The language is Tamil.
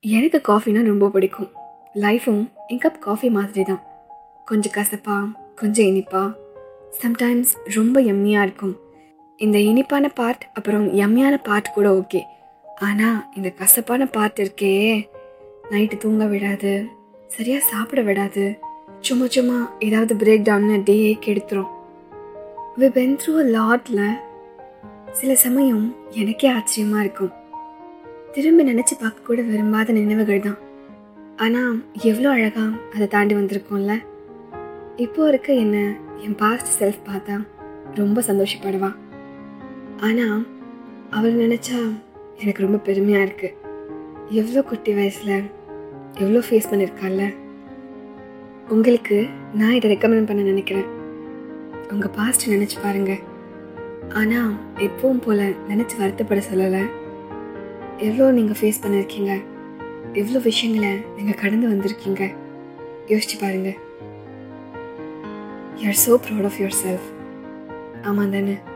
எனக்கு காஃபினா ரொம்ப பிடிக்கும் லைஃப்பும் என் கப் காஃபி மாதிரி தான் கொஞ்சம் கசப்பா கொஞ்சம் இனிப்பா சம்டைம்ஸ் ரொம்ப எம்மியாக இருக்கும் இந்த இனிப்பான பார்ட் அப்புறம் எம்மியான பார்ட் கூட ஓகே ஆனால் இந்த கசப்பான பார்ட் இருக்கே நைட்டு தூங்க விடாது சரியாக சாப்பிட விடாது சும்மா சும்மா ஏதாவது பிரேக் டவுன்னு டேயே கெடுத்துரும் we been through a little சில சமயம் எனக்கே ஆச்சரியமாக இருக்கும் திரும்பி நினச்சி பார்க்க கூட விரும்பாத நினைவுகள் தான் ஆனால் எவ்வளோ அழகாக அதை தாண்டி வந்திருக்கோம்ல இப்போ இருக்க என்ன என் பாஸ்ட் செல்ஃப் பார்த்தா ரொம்ப சந்தோஷப்படுவா ஆனால் அவள் நினச்சா எனக்கு ரொம்ப பெருமையாக இருக்குது எவ்வளோ குட்டி வயசில் எவ்வளோ ஃபேஸ் பண்ணியிருக்காள்ல உங்களுக்கு நான் இதை ரெக்கமெண்ட் பண்ண நினைக்கிறேன் உங்கள் பாஸ்ட் நினச்சி பாருங்கள் ஆனால் எப்பவும் போல் நினச்சி வருத்தப்பட சொல்லலை எவ்வளோ நீங்கள் ஃபேஸ் பண்ணியிருக்கீங்க எவ்வளோ விஷயங்களை நீங்கள் கடந்து வந்திருக்கீங்க யோசிச்சு பாருங்கள் you are so proud of yourself ஆமாம் தானே